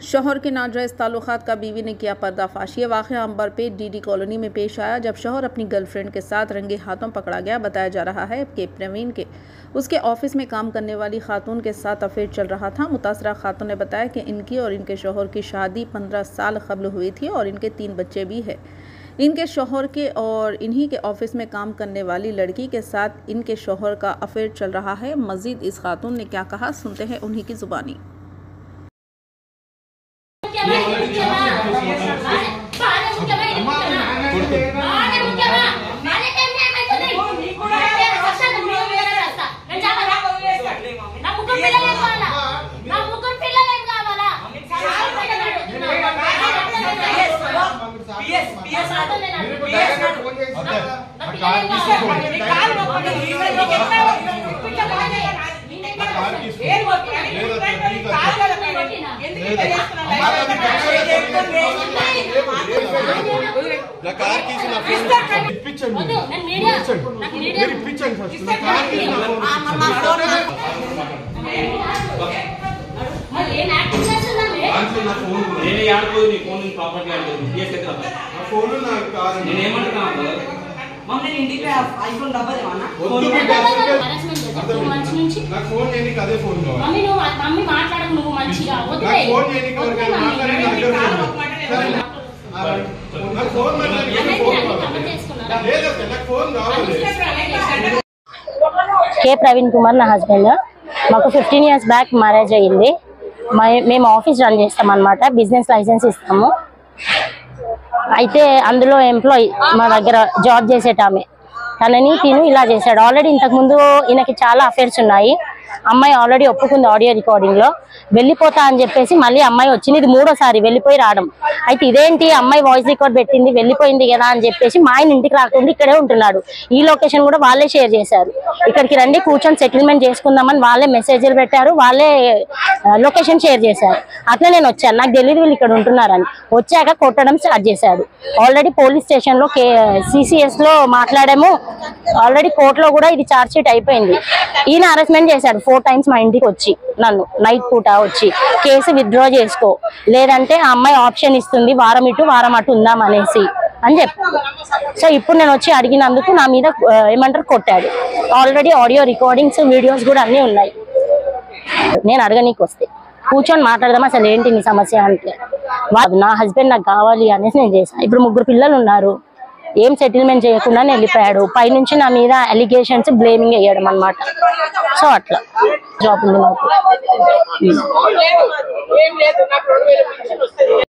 शोहर के नाजायज़ ताल्लुकात का बीवी ने किया पर्दाफाश ये वाक़ अंबर पे डीडी कॉलोनी में पेश आया जब शोहर अपनी गर्लफ्रेंड के साथ रंगे हाथों पकड़ा गया बताया जा रहा है कि प्रवीण के उसके ऑफिस में काम करने वाली खातून के साथ अफेयर चल रहा था मुतासरा खातून ने बताया कि इनकी और इनके शोहर की शादी पंद्रह साल कबल हुई थी और इनके तीन बच्चे भी हैं इनके शोहर के और इन्हीं के ऑफिस में काम करने वाली लड़की के साथ इनके शोहर का अफेयर चल रहा है मजीद इस खातून ने क्या कहा सुनते हैं उन्हीं की ज़ुबानी నా కార్ తీసి నా ఫోన్ ఇప్పించండి వద్దు, నేను మీడియా- ఇప్పించండి. నాకు మీడియా- మీరు ఇప్పించండి ఫస్ట్ నా కార్ తీసి నా ఫోన్ నేనే ఆడుకోదు నీ ఫోన్ ప్రాపర్టీ ఆడుకోదు బిఎస్ ఎక్కడ నా ఫోన్ నాకు కాదండి నేను ఏమంటున్నా మమ్మీ నేను ఇంటికి ఐఫోన్ డబ్బా దేవన్నా వద్దు ఎంత బిడ్డ, వరకు అసలు harassment చేశావు? టూ మంత్స్ నుంచి నాకు ఫోన్ చేయడానికి అదే ఫోన్ కావాలి మమ్మీ నువ్వు మమ్మీ మాట్లాడకు నువ్వు మంచిగా వద్దులే. నాకు ఫోన్ చేయడానికి వద్దులే ఎవరికైనా మమ్మీ. మాట్లాడి నా దగ్గర ఉంది. సరే. ఆ, నాకు ఫోన్ మాట్లాడి అన్నయ్య ఫోన్ మీరు అన్ని కావాలి. కవర్ చేసుకున్నారా? లేదక్క నాకు ఫోన్ కావాలి కే ప్రవీణ్ కుమార్ నా హస్బెండ్ మాకు ఫిఫ్టీన్ ఇయర్స్ బ్యాక్ మ్యారేజ్ అయ్యింది మ- మేము ఆఫీస్ రన్ చేస్తాం అనమాట బిజినెస్ లైసెన్స్ ఇస్తాము అయితే అందులో ఎంప్లాయీ మా దగ్గర జాబ్ చేసేటామె తనని తిను ఇలా చేశాడు ఆల్రెడీ ఇంతకుముందు ఈయనకి చాలా అఫేర్స్ ఉన్నాయి అమ్మాయి ఆల్రెడీ ఒప్పుకుంది ఆడియో రికార్డింగ్ లో వెళ్ళిపోతా అని చెప్పేసి మళ్ళీ అమ్మాయి వచ్చింది ఇది మూడోసారి వెళ్ళిపోయి రావడం అయితే ఇదేంటి అమ్మాయి వాయిస్ రికార్డ్ పెట్టింది వెళ్ళిపోయింది కదా అని చెప్పేసి మా ఆయన ఇంటికి రాకుండా ఇక్కడే ఉంటున్నాడు ఈ లొకేషన్ కూడా వాళ్ళే షేర్ చేశారు ఇక్కడికి రండి కూర్చొని సెటిల్మెంట్ చేసుకుందామని వాళ్ళే మెసేజ్లు పెట్టారు వాళ్ళే లొకేషన్ షేర్ చేశారు అట్లా నేను వచ్చాను నాకు తెలియదు వీళ్ళు ఇక్కడ ఉంటున్నారని వచ్చాక కొట్టడం స్టార్ట్ చేశాడు ఆల్రెడీ పోలీస్ స్టేషన్ లో సిసిఎస్ లో మాట్లాడాము ఆల్రెడీ కోర్టులో కూడా ఇది చార్జ్ షీట్ అయిపోయింది ఈయన అరెస్ట్మెంట్ చేశాడు ఫోర్ టైమ్స్ మా ఇంటికి వచ్చి నన్ను నైట్ పూట వచ్చి కేసు విత్డ్రా చేసుకో లేదంటే ఆ అమ్మాయి ఆప్షన్ ఇస్తుంది వారం ఇటు వారం అటు ఉందాం అనేసి అని చెప్పాను సో ఇప్పుడు నేను వచ్చి అడిగినందుకు నా మీద ఆ, ఏమంటారు కొట్టాడు ఆల్రెడీ ఆడియో రికార్డింగ్స్ వీడియోస్ కూడా అన్నీ ఉన్నాయి నేను అడగనీకి వస్తే కూర్చొని మాట్లాడదాం అసలు ఏంటి నీ సమస్య అంటే వా- నా హస్బెండ్ నాకు కావాలి అనేసి నేను చేశాను ఇప్పుడు ముగ్గురు పిల్లలు ఉన్నారు ఏం సెటిల్మెంట్ చేయకుండా వెళ్ళిపోయాడు పైనుంచి నా మీద అలిగేషన్స్ బ్లేమింగ్ వేయడం అన్నమాట సో అట్లా జాబ్ ఉంది మాకు